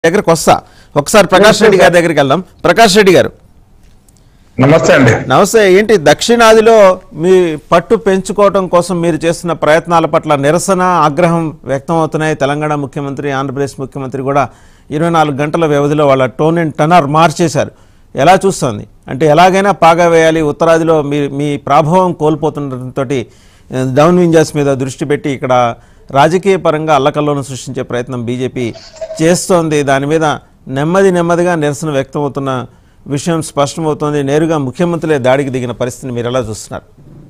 దగ్గరకు వస్తా ఒకసారి ప్రకాష్ రెడ్డి గారి దగ్గరికి వెళ్దాం ప్రకాష్ రెడ్డి గారు నమస్తే అండి నమస్తే ఏంటి దక్షిణాదిలో మీ పట్టు పెంచుకోవటం కోసం మీరు చేస్తున్న ప్రయత్నాల పట్ల నిరసన ఆగ్రహం వ్యక్తం అవుతున్నాయి తెలంగాణ ముఖ్యమంత్రి ఆంధ్రప్రదేశ్ ముఖ్యమంత్రి కూడా ఇరవై నాలుగు గంటల వ్యవధిలో వాళ్ళ టోన్ అండ్ టనర్ మార్చేశారు ఎలా చూస్తుంది అంటే ఎలాగైనా పాగా వేయాలి ఉత్తరాదిలో మీ మీ ప్రభావం కోల్పోతుండటంతో డౌన్ వింజర్స్ మీద దృష్టి పెట్టి ఇక్కడ రాజకీయ పరంగా అల్లకల్లోను సృష్టించే ప్రయత్నం బీజేపీ చేస్తోంది దాని మీద నెమ్మది నెమ్మదిగా నిరసన వ్యక్తం అవుతున్న విషయం స్పష్టమవుతోంది నేరుగా ముఖ్యమంత్రులే దాడికి దిగిన పరిస్థితిని మీరు ఎలా చూస్తున్నారు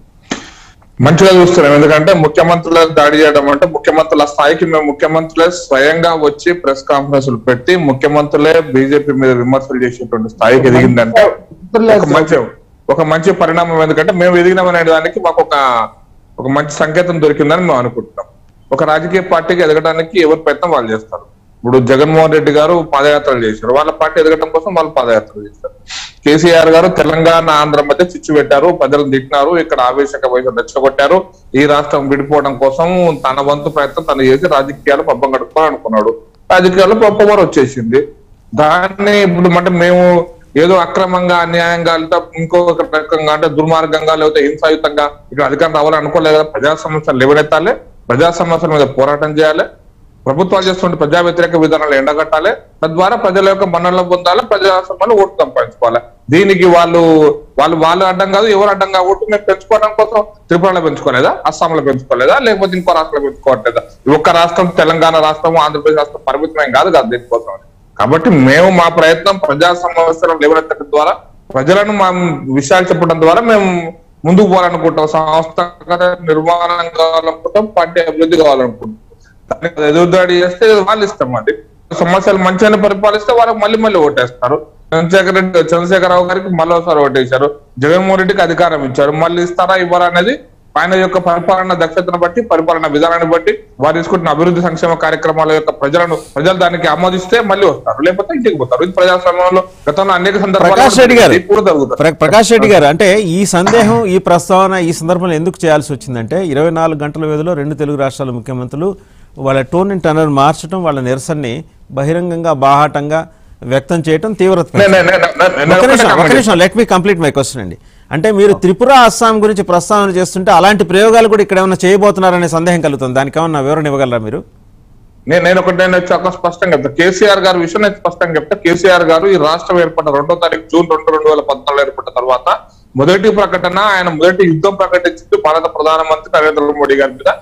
మంచిగా చూస్తున్నాం ఎందుకంటే ముఖ్యమంత్రుల దాడి చేయడం అంటే ముఖ్యమంత్రుల స్థాయికి మేము ముఖ్యమంత్రులే స్వయంగా వచ్చి ప్రెస్ కాన్ఫరెన్స్లు పెట్టి ముఖ్యమంత్రులే బీజేపీ మీద విమర్శలు చేసేటువంటి స్థాయికి ఎదిగిందంటే ఒక మంచి ఒక మంచి పరిణామం ఎందుకంటే మేము ఎదిగినామనే దానికి మాకు ఒక ఒక మంచి సంకేతం దొరికిందని మేము అనుకుంటున్నాం ఒక రాజకీయ పార్టీకి ఎదగడానికి ఎవరి ప్రయత్నం వాళ్ళు చేస్తారు ఇప్పుడు జగన్మోహన్ రెడ్డి గారు పాదయాత్రలు చేశారు వాళ్ళ పార్టీ ఎదగడం కోసం వాళ్ళు పాదయాత్రలు చేస్తారు కేసీఆర్ గారు తెలంగాణ ఆంధ్ర మధ్య చిచ్చు పెట్టారు ప్రజలను తిట్టినారు ఇక్కడ ఆవేశక వయసు రెచ్చగొట్టారు ఈ రాష్ట్రం విడిపోవడం కోసం తన వంతు ప్రయత్నం తను చేసి రాజకీయాలు పబ్బం గడుపుకోవాలనుకున్నాడు రాజకీయాల్లో పప్పవారు వచ్చేసింది దాన్ని ఇప్పుడు అంటే మేము ఏదో అక్రమంగా అన్యాయంగా లేదా ఇంకొక రకంగా అంటే దుర్మార్గంగా లేకపోతే హింసాయుతంగా ఇక్కడ అధికారం రావాలని అనుకోలేదు కదా ప్రజా సమస్యలు లేవనెత్తాలి ప్రజా సమస్యల మీద పోరాటం చేయాలి ప్రభుత్వాలు చేస్తున్న ప్రజా వ్యతిరేక విధానాలు ఎండగట్టాలి తద్వారా ప్రజల యొక్క మన్నలను పొందాలి ప్రజా సమస్యలు ఓటు సంపాదించుకోవాలి దీనికి వాళ్ళు వాళ్ళు వాళ్ళు అడ్డం కాదు ఎవరు అడ్డం కాబట్టి మేము పెంచుకోవడం కోసం త్రిపురలో పెంచుకోలేదా అస్సాంలో పెంచుకోలేదా లేకపోతే ఇంకో రాష్ట్రంలో పెంచుకోవట్లేదా ఈ ఒక్క రాష్ట్రం తెలంగాణ రాష్ట్రం ఆంధ్రప్రదేశ్ రాష్ట్రం పరిమితమేం కాదు కదా దీనికోసం కాబట్టి మేము మా ప్రయత్నం ప్రజా సమస్యలను లేవనెత్తడం ద్వారా ప్రజలను మా విషయాలు చెప్పడం ద్వారా మేము ముందుకు పోవాలనుకుంటాం సంస్థ నిర్మాణం కావాలనుకుంటాం పార్టీ అభివృద్ధి కావాలనుకుంటాం దానికి ఎదురుదాడి చేస్తే వాళ్ళు ఇష్టం అది సమస్యలు మంచిగానే పరిపాలిస్తే వాళ్ళకి మళ్ళీ మళ్ళీ ఓటేస్తారు చంద్రశేఖర్ రెడ్డి చంద్రశేఖరరావు గారికి మళ్ళీ ఒకసారి ఓటేశారు జగన్మోహన్ రెడ్డికి అధికారం ఇచ్చారు మళ్ళీ ఇస్తారా ఇవ్వరా అనేది ఆయన యొక్క పరిపాలన దక్షతను బట్టి పరిపాలన విధానాన్ని బట్టి వారు తీసుకుంటున్న అభివృద్ధి సంక్షేమ కార్యక్రమాల యొక్క ప్రజలను ప్రజలు దానికి ఆమోదిస్తే మళ్ళీ వస్తారు లేకపోతే ఇంటికి పోతారు ఇది ప్రజాస్వామ్యంలో గతంలో అనేక ప్రకాష్ రెడ్డి గారు సందర్భాలు కూడా జరుగుతాయి ప్ర- ప్రకాష్ రెడ్డి గారు అంటే ఈ సందేహం ఈ ప్రస్తావన ఈ సందర్భంలో ఎందుకు చేయాల్సి వచ్చిందంటే ఇరవై నాలుగు గంటల వ్యవధిలో రెండు తెలుగు రాష్ట్రాల ముఖ్యమంత్రులు వాళ్ళ టోన్ అండ్ టనర్ మార్చడం వాళ్ళ నిరసనని బహిరంగంగా బాహాటంగా వ్యక్తం చేయడం తీవ్రత నే- నే- నే- నే- నే- ఒక నిమిషం ఒకటే ఒక నిమిషం let me complete my question అండి అంటే మీరు త్రిపుర అస్సాం గురించి ప్రస్తావన చేస్తుంటే అలాంటి ప్రయోగాలు కూడా ఇక్కడ ఏమైనా చేయబోతున్నారనే సందేహం కలుగుతుంది దానికి ఏమన్నా వివరణ ఇవ్వగలరా మీరు నేను నేను ఒకటి నేను చాలా స్పష్టంగా చెప్తా కేసీఆర్ గారి విషయం నేను స్పష్టంగా చెప్తా కేసీఆర్ గారు ఈ రాష్ట్రం ఏర్పడ్డ రెండో తారీఖు జూన్ రెండు రెండు వేల పద్నాలుగు ఏర్పడ్డ తర్వాత మొదటి ప్రకటన ఆయన మొదటి యుద్ధం ప్రకటించింది భారత ప్రధానమంత్రి నరేంద్ర మోడీ గారి మీద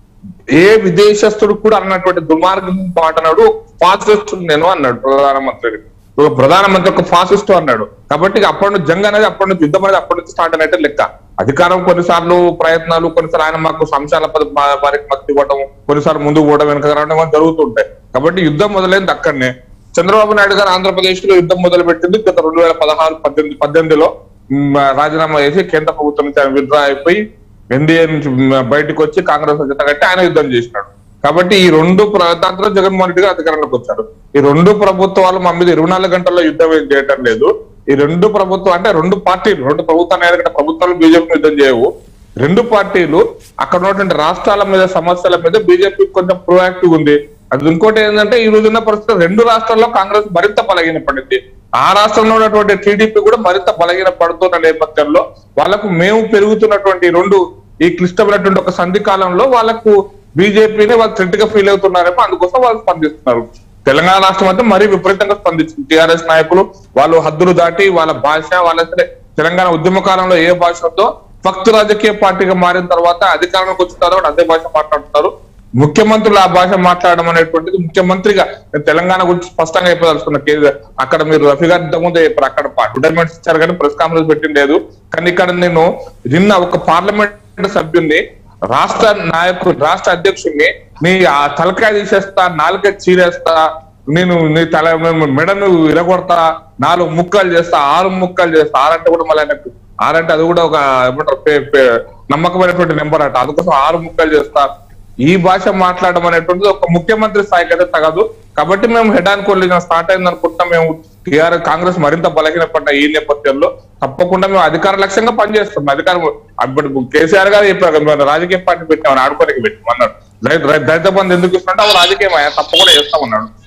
ఏ విదేశస్తుడు కూడా అన్నటువంటి దుర్మార్గం మాటనాడు ఫాసిస్ట్ నేను అన్నాడు ప్రధానమంత్రి ఒక ప్రధానమంత్రి ఒక ఫాసిస్ట్ అన్నాడు కాబట్టి ఇక అప్పటి నుంచి జంగ్ అనేది అప్పటి నుంచి యుద్ధం అనేది అప్పటి నుంచి స్టార్ట్ అయినట్టే లెక్క అధికారం కొన్నిసార్లు ప్రయత్నాలు కొన్నిసార్లు ఆయన మాకు సంశాల పద వారికి మద్దతు ఇవ్వడం కొన్నిసార్లు ముందుకు పోవడం వెనక రావడం ఇవన్నీ జరుగుతుంటాయి కాబట్టి యుద్ధం మొదలైంది అక్కడనే చంద్రబాబు నాయుడు గారు ఆంధ్రప్రదేశ్ లో యుద్ధం మొదలు పెట్టింది గత రెండు వేల పదహారు పద్దెనిమిది పద్దెనిమిదిలో మ్, రాజీనామా చేసి కేంద్ర ప్రభుత్వం నుంచి ఆయన విత్డ్రా అయిపోయి ఎన్డీఏ నుంచి మ్, బయటకు వచ్చి కాంగ్రెస్ జత కట్టి ఆయన యుద్ధం చేసినాడు కాబట్టి ఈ రెండు ప్ర- దాంట్లో జగన్మోహన్ రెడ్డి గారు అధికారంలోకి వచ్చారు ఈ రెండు ప్రభుత్వాలు మా మీద ఇరవై నాలుగు గంటల్లో యుద్ధం ఏం చేయటం లేదు ఈ రెండు ప్రభుత్వం అంటే రెండు పార్టీలు రెండు ప్రభుత్వాలు ఎందుకంటే ప్రభుత్వాలు బీజేపీ యుద్ధం చేయవు రెండు పార్టీలు అక్కడ ఉన్నటువంటి రాష్ట్రాల మీద సమస్యల మీద బీజేపీ కొంచెం ప్రొయాక్టివ్ ఉంది అది ఇంకోటి ఏంటంటే ఈ రోజున్న పరిస్థితి రెండు రాష్ట్రాల్లో కాంగ్రెస్ మరింత బలహీన పడింది ఆ రాష్ట్రంలో ఉన్నటువంటి టీడీపీ కూడా మరింత బలహీన పడుతున్న నేపథ్యంలో వాళ్ళకు మేము పెరుగుతున్నటువంటి ఈ రెండు ఈ క్లిష్టమైనటువంటి ఒక సంధి కాలంలో వాళ్ళకు బీజేపీని వాళ్ళు థ్రెట్ గా ఫీల్ అవుతున్నారేమో అందుకోసం వాళ్ళు స్పందిస్తున్నారు తెలంగాణ రాష్ట్రం అయితే మరీ విపరీతంగా స్పందించింది టీఆర్ఎస్ నాయకులు వాళ్ళు హద్దులు దాటి వాళ్ళ భాష వాళ్ళ సరే తెలంగాణ ఉద్యమ కాలంలో ఏ భాష ఉందో భక్తు రాజకీయ పార్టీగా మారిన తర్వాత అధికారంలోకి వచ్చిన తర్వాత అదే భాష మాట్లాడుతున్నారు ముఖ్యమంత్రులు ఆ భాష మాట్లాడడం అనేటువంటిది ముఖ్యమంత్రిగా నేను తెలంగాణ గురించి స్పష్టంగా చెప్పదలుచుకున్న కేసీఆర్ అక్కడ మీరు రఫీ గారి ఇంతకుముందే చెప్పారు అక్కడ అడ్వర్టైజ్మెంట్స్ ఇచ్చారు కానీ ప్రెస్ కాన్ఫరెన్స్ పెట్టింది లేదు కానీ ఇక్కడ నేను నిన్న ఒక పార్లమెంట్ సభ్యుని రాష్ట్ర నాయకుడు రాష్ట్ర అధ్యక్షుడిని నీ ఆ తలకాయ తీసేస్తా నాలుక చీరేస్తా నేను నీ తల మెడను ఇరగొడతా నాలుగు ముక్కలు చేస్తా ఆరు ముక్కలు చేస్తా ఆరంటే కూడా మళ్ళీ ఆయనకు ఆరంటే అది కూడా ఒక ఏమంటారు పే- పే- నమ్మకమైనటువంటి నెంబర్ అట అందుకోసం ఆరు ముక్కలు చేస్తా ఈ భాష మాట్లాడడం అనేటువంటిది ఒక ముఖ్యమంత్రి స్థాయికి అయితే తగదు కాబట్టి మేము హెడ్ అండ్ కోలిజన్ స్టార్ట్ అయింది అనుకుంటున్నాం మేము టీఆర్ కాంగ్రెస్ మరింత బలహీనపడ్డ ఈ నేపథ్యంలో తప్పకుండా మేము అధికార లక్ష్యంగా పనిచేస్తున్నాం అధికారం అప్పుడు కేసీఆర్ గారు చెప్పారు కదా, మేము రాజకీయ పార్టీ పెట్టామని ఆడుకోనికి పెట్టాం అన్నాడు రైతు రైతు- దళిత బంధు ఎందుకు ఇస్తున్నట్టు అవి రాజకీయం అయ్యా తప్పకుండా చేస్తామన్నాడు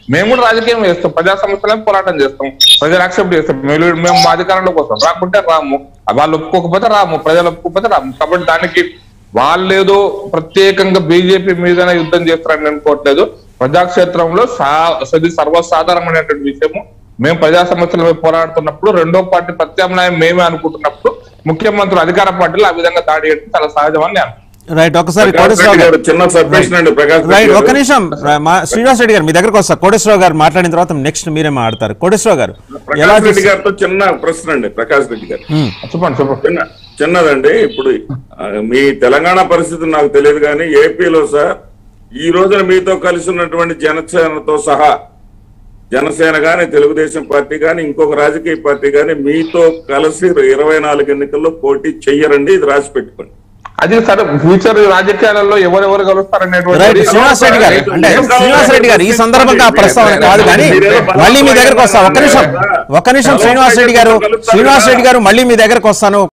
మేము కూడా రాజకీయం చేస్తాం ప్రజా సమస్యలే పోరాటం చేస్తాం ప్రజలు యాక్సెప్ట్ చేస్తాం మేము మేము మా అధికారంలోకి వస్తాం రాకుంటే రాము వాళ్ళు ఒప్పుకోకపోతే రాము ప్రజలు ఒప్పుకోకపోతే రాము కాబట్టి దానికి వాళ్ళేదో ప్రత్యేకంగా బీజేపీ మీదనే యుద్ధం చేస్తారని నేను అనుకోవట్లేదు ప్రజాక్షేత్రంలో సా అది సర్వసాధారణమైనటువంటి విషయము మేము ప్రజా సమస్యల మీద పోరాడుతున్నప్పుడు రెండో పార్టీ ప్రత్యామ్నాయం మేమే అనుకుంటున్నప్పుడు ముఖ్యమంత్రులు అధికార పార్టీలు ఆ విధంగా దాడి చేయడం చాలా సహజమని నేను రైట్ ఒకసారి ప్రకాష్ కోటేశ్వరరావు రెడ్డి గారు గారు చిన్న సబ్మిషన్ అండి ప్రకాష్ రెడ్డి రైట్ గారు. ఒక్క నిమిషం మా శ్రీనివాస్ రెడ్డి గారు మీ దగ్గరకు వస్తా కోటేశ్వరరావు గారు మాట్లాడిన తర్వాత నెక్స్ట్ మీరే మాట్లాడతారు కోటేశ్వరరావు గారు ఎలా ప్రకాష్ రెడ్డి చూస్తారు? గారితో చిన్న ప్రశ్న అండి ప్రకాష్ రెడ్డి గారు ఉమ్, చెప్పండి చెప్పండి చిన్న చిన్నదండి ఇప్పుడు ఆ, మీ తెలంగాణ పరిస్థితి నాకు తెలియదు కానీ ఏపీలో సార్ ఈ రోజున మీతో కలిసి ఉన్నటువంటి జనసేనతో సహా జనసేన గాని తెలుగుదేశం పార్టీ గాని ఇంకొక రాజకీయ పార్టీ గాని మీతో కలిసి ఇరవై నాలుగు ఎన్నికల్లో పోటీ చెయ్యరండి ఇది రాసి పెట్టుకోండి అది సరే ఫ్యూచర్ రాజకీయాలలో ఎవరెవరు రైట్ కలుస్తారనేటువంటి శ్రీనివాస్ రెడ్డి గారు అంటే శ్రీనివాస్ రెడ్డి గారు ఈ సందర్భంగా ఆ ప్రస్తావన కాదు కానీ మళ్ళీ మీ దగ్గరకు వస్తా ఒక్క నిమిషం ఒక్క నిమిషం శ్రీనివాస్ రెడ్డి గారు శ్రీనివాస్ రెడ్డి గారు మళ్ళీ మీ దగ్గరకు వస్తాను